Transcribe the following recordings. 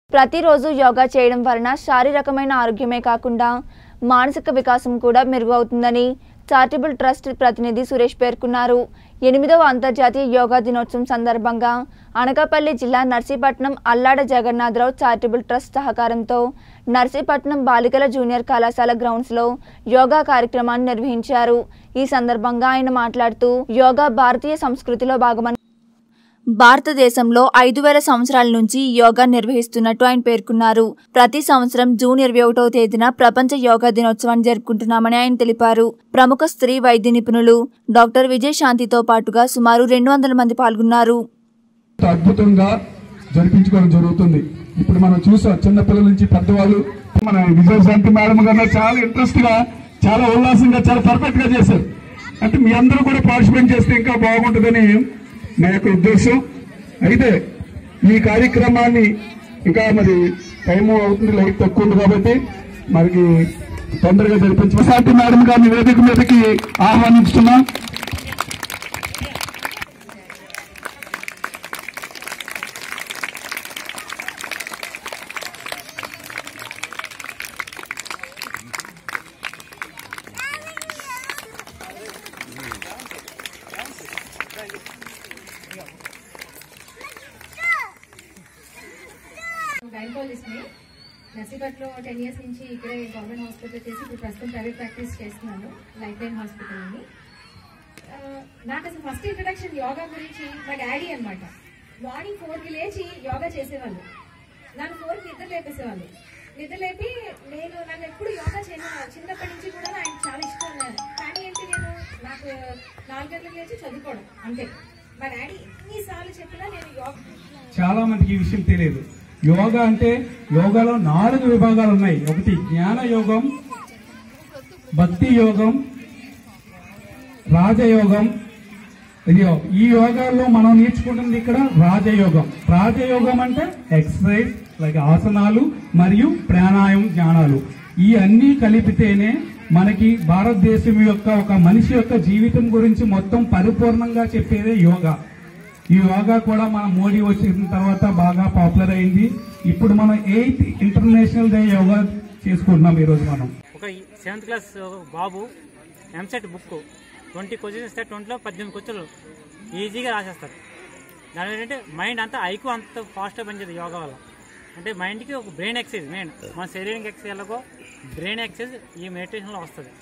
ప్రతిరోజు యోగా చేయడం వలన శారీరకమైన ఆరోగ్యమే కాకుండా మానసిక వికాసం కూడా మెరుగవుతుందని చారిటబుల్ ట్రస్ట్ ప్రతినిధి సురేష్ పేర్కొన్నారు ఎనిమిదవ అంతర్జాతీయ యోగా దినోత్సవం సందర్భంగా అనకాపల్లి జిల్లా నర్సీపట్నం అల్లాడ జగన్నాథరావు చారిటబుల్ ట్రస్ట్ సహకారంతో నర్సీపట్నం బాలికల జూనియర్ కళాశాల గ్రౌండ్స్లో యోగా కార్యక్రమాన్ని నిర్వహించారు ఈ సందర్భంగా ఆయన మాట్లాడుతూ యోగా భారతీయ సంస్కృతిలో భాగమని భారతదేశంలో ఐదు వేల సంవత్సరాల నుంచి యోగా నిర్వహిస్తున్నట్టు ఆయన పేర్కొన్నారు ప్రతి సంవత్సరం జూన్ ఇరవై ఒకటవ తేదీన ప్రపంచ యోగా దినోత్సవాన్ని జరుపుకుంటున్నామని ఆయన తెలిపారు ప్రముఖ స్త్రీ వైద్య నిపుణులు డాక్టర్ విజయశాంతితో పాటుగా సుమారు రెండు వందల మంది పాల్గొన్నారు అద్భుతంగా జరిపించుకోవడం జరుగుతుంది ఇప్పుడు మనం చూసాం చిన్నపిల్లల నుంచి పెద్దవాళ్ళు మన విజయశాంతి మేడం గారు చాలా ఇంట్రెస్ట్ గా చాలా ఉల్లాసంగా చాలా పర్ఫెక్ట్ గా చేశారు అంటే మీ అందరూ కూడా పార్టిసిపేట్ చేస్తే ఇంకా బాగుంటుందని నా యొక్క ఉద్దేశం అయితే ఈ కార్యక్రమాన్ని ఇంకా మరి టైం అవుతుంది లైట్ తక్కువ ఉంది కాబట్టి మనకి తొందరగా జరిపించి విజయశాంతి మేడం గారిని వేదిక మీదకి ఆహ్వానిస్తున్నాం గైనకాలజిస్ట్ని నర్సీపట్లో టెన్ ఇయర్స్ నుంచి ఇక్కడే గవర్నమెంట్ హాస్పిటల్ చేసి ఇప్పుడు ప్రస్తుతం ప్రైవేట్ ప్రాక్టీస్ చేస్తున్నాను లైఫ్ లైన్ హాస్పిటల్ అని ఆ, నాకు అసలు ఫస్ట్ ఇంట్రడక్షన్ యోగా గురించి మా డాడీ అన్నమాట మార్నింగ్ ఫోర్కి లేచి యోగా చేసేవాళ్ళు నన్ను ఫోర్కి నిద్ర లేపేసేవాళ్ళు నిద్ర లేపి నేను నన్ను ఎప్పుడు యోగా చేయను చిన్నప్పటి నుంచి కూడా ఆయన చాలా ఇష్టం అన్నారు కానీ ఏంటి నేను నాకు నాలుగు గంటలకు లేచి చదువుకోవడం అంతే మా డాడీ ఎన్నిసార్లు చెప్పినా నేను యోగా చాలా మందికి ఈ విషయం తెలియదు యోగా అంటే యోగాలో నాలుగు విభాగాలు ఉన్నాయి ఒకటి జ్ఞాన యోగం భక్తి యోగం రాజయోగం ఇది ఈ యోగాల్లో మనం నేర్చుకుంటుంది ఇక్కడ రాజయోగం రాజయోగం అంటే ఎక్సర్సైజ్ లైక్ ఆసనాలు మరియు ప్రాణాయామం జ్ఞానాలు ఈ అన్ని కలిపితేనే మనకి భారతదేశం యొక్క ఒక మనిషి యొక్క జీవితం గురించి మొత్తం పరిపూర్ణంగా చెప్పేదే యోగా ఈ యోగా కూడా మన మోడీ వచ్చిన తర్వాత బాగా పాపులర్ అయింది ఇప్పుడు మనం ఎయిత్ ఇంటర్నేషనల్ డే యోగా చేసుకుంటున్నాం ఈరోజు మనం ఒక సెవెంత్ క్లాస్ బాబు ఎంసెట్ బుక్ ట్వంటీ క్వశ్చన్స్ ఇస్తే ట్వంటీలో పద్దెనిమిది క్వశ్చన్లు ఈజీగా రాసేస్తారు దాని ఏంటంటే మైండ్ అంతా ఐకు అంత ఫాస్ట్గా పనిచేది యోగా వల్ల అంటే మైండ్కి ఒక బ్రెయిన్ ఎక్సర్సైజ్ మెయిన్ మన శరీరానికి ఎక్సర్సైజ్ ఎలాగో బ్రెయిన్ ఎక్సర్సైజ్ ఈ మెడిటేషన్లో వస్తుంది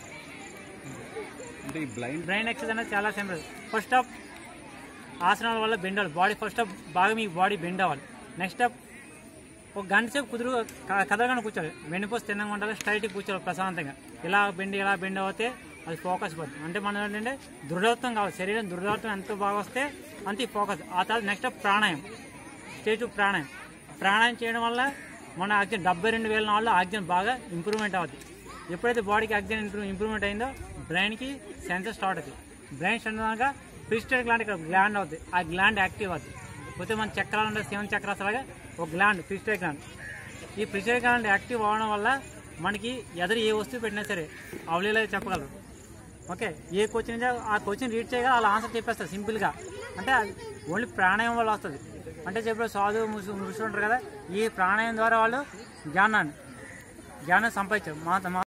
బ్రెయిన్ ఎక్సర్సైజ్ అనేది చాలా సింపుల్ ఫస్ట్ ఆఫ్ ఆసనాల వల్ల బెండ్ అవ్వాలి బాడీ ఫస్ట్ ఆఫ్ బాగా మీ బాడీ బెండ్ అవ్వాలి నెక్స్ట్ ఆఫ్ ఒక గంట సేపు కుదురు క- కదలగానే కూర్చోవాలి వెన్నుపోసి తిన్నగా ఉండాలి స్ట్రైట్ కూర్చోవాలి ప్రశాంతంగా ఇలా బెండ్ ఇలా బెండ్ అవుతే అది ఫోకస్ పడుతుంది అంటే మనం ఏంటంటే దృఢత్వం కావాలి శరీరం దృఢత్వం ఎంత బాగా వస్తే అంత ఈ ఫోకస్ ఆ తర్వాత next pranayam stage two pranayam pranayam చేయడం వల్ల మన ఆక్సిజన్ డెబ్బై రెండు వేల నాలుగులో ఆక్సిజన్ బాగా ఇంప్రూవ్మెంట్ అవుతుంది ఎప్పుడైతే బాడీకి ఆక్సిజన్ ఇంప్రూవ్ ఇంప్రూవ్మెంట్ అయిందో బ్రెయిన్కి సెన్సర్ స్టార్ట్ అవుతుంది బ్రెయిన్ స్టార్ట్ అయ్యాక ప్రిస్టర్ గ్లాండ్ ఇక్కడ గ్లాండ్ అవుతుంది ఆ గ్లాండ్ యాక్టివ్ అవుతుంది పోతే మన చక్రాలు ఉండే సెవెన్ చక్రాస్ లాగా ఒక గ్లాండ్ ప్రిస్టర్ గ్లాండ్ ఈ ప్రిస్టర్ గ్లాండ్ యాక్టివ్ అవ్వడం వల్ల మనకి ఎదురు ఏ వస్తువు పెట్టినా సరే అవలీలా చెప్పగలరు ఓకే ఏ క్వశ్చన్ ఆ క్వశ్చన్ రీడ్ చేయగా వాళ్ళు ఆన్సర్ చెప్పేస్తారు సింపుల్గా అంటే ఓన్లీ ప్రాణాయామం వల్ల వస్తుంది అంటే చెప్పే సాధువు ముసు ముసులు ఉంటారు కదా ఈ ప్రాణాయామం ద్వారా వాళ్ళు జ్ఞానాన్ని జ్ఞానం సంపాదించారు మా మా